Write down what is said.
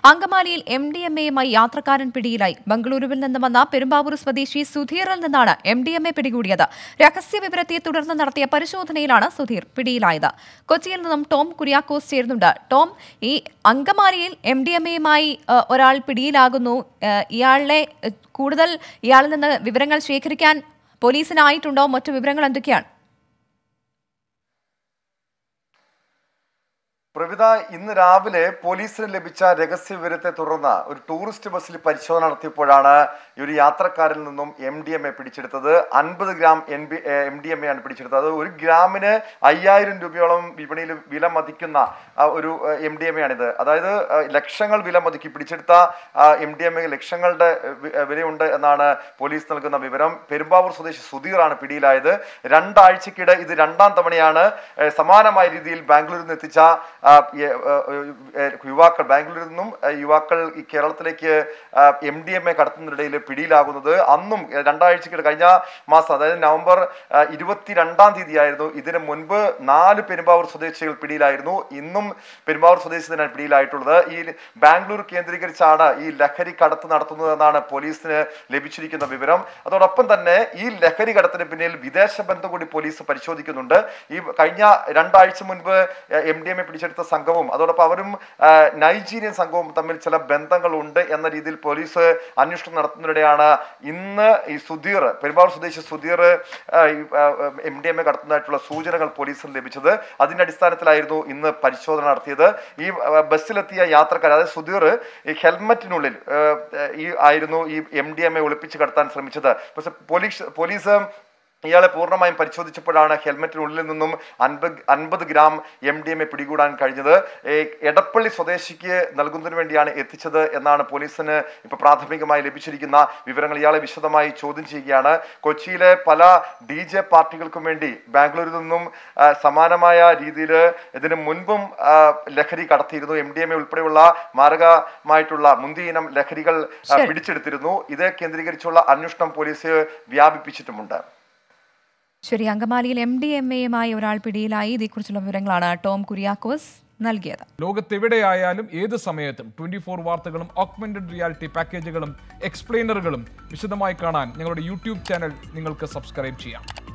അങ്കമാലിയിൽ M D M എയുമായി യാത്രക്കാരൻ പിടിയിലായി ബംഗളൂരുവിൽ നിന്ന് വന്ന പെരുമ്പാവൂർ സ്വദേശി സുധീറിൽ നിന്നാണ് എം ഡി എം എ പിടികൂടിയത് രഹസ്യ വിവരത്തെ തുടർന്ന് നടത്തിയ പരിശോധനയിലാണ് സുധീർ പിടിയിലായത് കൊച്ചിയിൽ നിന്നും ടോം കുര്യാക്കോസ് ചേരുന്നുണ്ട് ടോം ഈ അങ്കമാലിയിൽ എം ഡി എം എയുമായി ഒരാൾ പിടിയിലാകുന്നു ഏഹ്, ഇയാളെ ഏഹ്, കൂടുതൽ ഇയാളിൽ നിന്ന് വിവരങ്ങൾ ശേഖരിക്കാൻ പോലീസിനായിട്ടുണ്ടോ മറ്റു വിവരങ്ങൾ എന്തൊക്കെയാണ് പ്രവിത ഇന്ന് രാവിലെ പോലീസിന് ലഭിച്ച രഹസ്യ വിവരത്തെ തുടർന്ന് ഒരു ടൂറിസ്റ്റ് ബസ്സിൽ പരിശോധന നടത്തിയപ്പോഴാണ് ഈ ഒരു യാത്രക്കാരിൽ നിന്നും എം ഡി എം എ പിടിച്ചെടുത്തത് അൻപത് gram N B M D M A ആണ് പിടിച്ചെടുത്തത് അത് ഒരു ഗ്രാമിന് അയ്യായിരം രൂപയോളം വിപണിയിൽ വില മതിക്കുന്ന ആ, ഒരു എം ഡി എം എ ആണിത് അതായത് ആ, ലക്ഷങ്ങൾ വില മതിക്കി പിടിച്ചെടുത്ത എം ഡി എം എ ലക്ഷങ്ങളുടെ വി- വിലയുണ്ട് എന്നാണ് പോലീസ് നൽകുന്ന വിവരം പെരുമ്പാവൂർ സ്വദേശി സുധീറാണ് പിടിയിലായത് രണ്ടാഴ്ചക്കിടെ ഇത് രണ്ടാം തവണയാണ് ഏ, സമാനമായ രീതിയിൽ ബാംഗ്ലൂരിൽ നിന്ന് എത്തിച്ച ആ, ഏ, ഏ, ഏ, യുവാക്കൾ ബാംഗ്ലൂരിൽ നിന്നും ഏ, യുവാക്കൾ ഈ കേരളത്തിലേക്ക് എം ഡി എം എ കടത്തുന്നതിനിടയിൽ പിടിയിലാകുന്നത് അന്നും ഏ, രണ്ടാഴ്ചക്കിടെ കഴിഞ്ഞ മാസം അതായത് നവംബർ ആ, ഇരുപത്തിരണ്ടാം തീയതി ആയിരുന്നു ഇതിന് മുൻപ് നാല് പെരുമ്പാവൂർ സ്വദേശികൾ പിടിയിലായിരുന്നു ഇന്നും പെരുമ്പാവൂർ സ്വദേശി തന്നെയാണ് പിടിയിലായിട്ടുള്ളത് ഈ ബാംഗ്ലൂർ കേന്ദ്രീകരിച്ചാണ് ഈ ലഹരി കടത്ത് നടത്തുന്നതെന്നാണ് പോലീസിന് ലഭിച്ചിരിക്കുന്ന വിവരം അതോടൊപ്പം തന്നെ ഈ ലഹരി കടത്തിന് പിന്നിൽ വിദേശ ബന്ധം കൂടി പോലീസ് പരിശോധിക്കുന്നുണ്ട് ഈ കഴിഞ്ഞ രണ്ടാഴ്ച മുൻപ് എം ഡി എം എ പിടിച്ചെടുത്ത സംഘവും അതോടൊപ്പം അവരും ആ, നൈജീരിയൻ സംഘവും തമ്മിൽ ചില ബന്ധങ്ങളുണ്ട് എന്ന രീതിയിൽ പോലീസ് അന്വേഷണം നടത്തുന്നതിനിടെയാണ് ഇന്ന് ഈ സുധീർ പെരുമ്പാവൂർ സ്വദേശി Sudheer M D M A കടത്തുന്നതായിട്ടുള്ള സൂചനകൾ പോലീസിന് ലഭിച്ചത് അതിന്റെ അടിസ്ഥാനത്തിലായിരുന്നു ഇന്ന് പരിശോധന നടത്തിയത് ഈ ആ, ബസ്സിലെത്തിയ യാത്രക്കാർ അതായത് സുധീർ ഈ ഹെൽമറ്റിനുള്ളിൽ ആ, ഈ ആയിരുന്നു ഈ എം ഡി എം എ ഒളിപ്പിച്ച് കടത്താൻ ശ്രമിച്ചത് പക്ഷെ പോലീസ് പോലീസ് ഇയാളെ പൂർണ്ണമായും പരിശോധിച്ചപ്പോഴാണ് ഹെൽമെറ്റിനുള്ളിൽ നിന്നും അൻപത് അൻപത് gram M D M A പിടികൂടാൻ കഴിഞ്ഞത് ഏ, എടപ്പള്ളി സ്വദേശിക്ക് നൽകുന്നതിന് വേണ്ടിയാണ് എത്തിച്ചത് എന്നാണ് പോലീസിന് ഇപ്പൊ പ്രാഥമികമായി ലഭിച്ചിരിക്കുന്ന വിവരങ്ങൾ ഇയാളെ വിശദമായി ചോദ്യം ചെയ്യുകയാണ് കൊച്ചിയിലെ പല ഡി ജെ പാർട്ടികൾക്കും വേണ്ടി ബാംഗ്ലൂരിൽ നിന്നും ആ, സമാനമായ രീതിയിൽ ഇതിനു മുൻപും ആ, ലഹരി കടത്തിയിരുന്നു എം ഡി എം എ ഉൾപ്പെടെയുള്ള മാരകമായിട്ടുള്ള മുന്തിയ ഇനം ലഹരികൾ ആ, ശരി. പിടിച്ചെടുത്തിരുന്നു ഇത് കേന്ദ്രീകരിച്ചുള്ള അന്വേഷണം പോലീസ് വ്യാപിപ്പിച്ചിട്ടുമുണ്ട് ശരി അങ്കമാലിയിൽ എം ഡി എം എയുമായി ഒരാൾ പിടിയിലായി ഇതേക്കുറിച്ചുള്ള വിവരങ്ങളാണ് ടോം കുര്യാക്കോസ് നൽകിയത് ലോകത്തെവിടെയായാലും ഏത് സമയത്തും ട്വന്റി ഫോർ വാർത്തകളും ഓഗ്മെന്റഡ് റിയാലിറ്റി പാക്കേജുകളും എക്സ്പ്ലെയിനറുകളും വിശദമായി കാണാൻ ഞങ്ങളുടെ യൂട്യൂബ് ചാനൽ നിങ്ങൾക്ക് സബ്സ്ക്രൈബ് ചെയ്യാം